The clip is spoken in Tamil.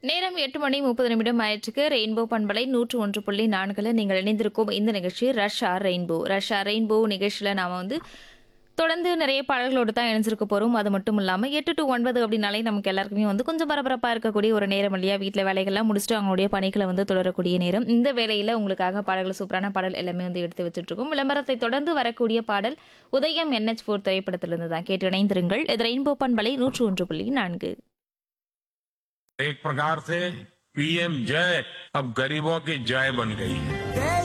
நேரம் எட்டு மணி முப்பது நிமிடம் ஆயிற்றுக்கு ரெயின்போ பண்பலை நூற்று ஒன்று புள்ளி நான்குல நீங்கள் இணைந்திருக்கும் இந்த நிகழ்ச்சி ரஷ்யா ரெயின்போ ரஷ்யா ரெயின்போ நிகழ்ச்சியில் நாம வந்து தொடர்ந்து நிறைய பாடல்களோடு தான் இணைஞ்சிருக்க போகிறோம் அது மட்டும் இல்லாமல் எட்டு டு ஒன்பது அப்படின்னாலே நமக்கு எல்லாருக்குமே வந்து கொஞ்சம் பரபரப்பாக இருக்கக்கூடிய ஒரு நேரம் இல்லையா வீட்டில் வேலைகள்லாம் முடிச்சுட்டு அவங்களுடைய பணிகளை வந்து தொடரக்கூடிய நேரம் இந்த வேலையில் உங்களுக்காக பாடல்கள் சூப்பரான பாடல் எல்லாமே வந்து எடுத்து வச்சுட்ருக்கோம் விளம்பரத்தை தொடர்ந்து வரக்கூடிய பாடல் உதயம் என்ஹெச் ஃபோர் திரைப்படத்திலிருந்து தான் கேட்டு இணைந்திருங்கள் இது ரெயின்போ பண்பலை நூற்று ஒன்று புள்ளி நான்கு एक प्रकार से पीएम जय अब गरीबों की जय बन गई है